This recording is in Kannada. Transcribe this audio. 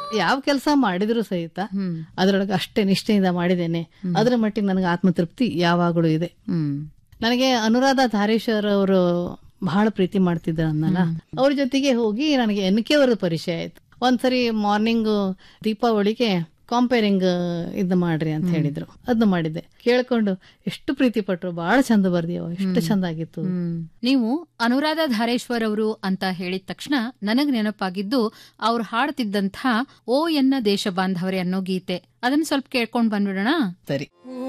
ಯಾವ ಕೆಲಸ ಮಾಡಿದ್ರು ಸಹಿತ ಹ್ಮ್ ಅದರೊಳಗೆ ಅಷ್ಟೇ ನಿಷ್ಠೆಯಿಂದ ಮಾಡಿದ್ದೇನೆ ಅದರ ಮಟ್ಟಿಗೆ ನನಗೆ ಆತ್ಮತೃಪ್ತಿ ಯಾವಾಗಲೂ ಇದೆ ಹ್ಮ್ ನನಗೆ ಅನುರಾಧ ಧಾರೇಶ್ವರ್ ಅವರು ಬಹಳ ಪ್ರೀತಿ ಮಾಡ್ತಿದ್ರು ಅನ್ನಲ್ಲ ಅವ್ರ ಜೊತೆಗೆ ಹೋಗಿ ನನಗೆ ಎನ್ ಕೆ ಅವರ ಪರಿಚಯ ಆಯ್ತು ಒಂದ್ಸರಿ ಮಾರ್ನಿಂಗ್ ದೀಪಾವಳಿಗೆ ಕಾಂಪೇರಿಂಗ್ ಇದು ಮಾಡ್ರಿ ಅಂತ ಹೇಳಿದ್ರು ಅದನ್ನ ಮಾಡಿದ್ದೆ ಕೇಳ್ಕೊಂಡು ಎಷ್ಟು ಪ್ರೀತಿ ಪಟ್ರು ಬಹಳ ಚಂದ ಬರ್ದಿಯವ ಎಷ್ಟು ಚಂದ ಆಗಿತ್ತು ಹ್ಮ್. ನೀವು ಅನುರಾಧ ಧಾರೇಶ್ವರ್ ಅವರು ಅಂತ ಹೇಳಿದ ತಕ್ಷಣ ನನಗ್ ನೆನಪಾಗಿದ್ದು ಅವ್ರು ಹಾಡ್ತಿದ್ದಂಥ ಓ ಎನ್ನ ದೇಶ ಬಾಂಧವರೇ ಅನ್ನೋ ಗೀತೆ ಅದನ್ನ ಸ್ವಲ್ಪ ಕೇಳ್ಕೊಂಡ್ ಬಂದ್ಬಿಡೋಣ ಸರಿ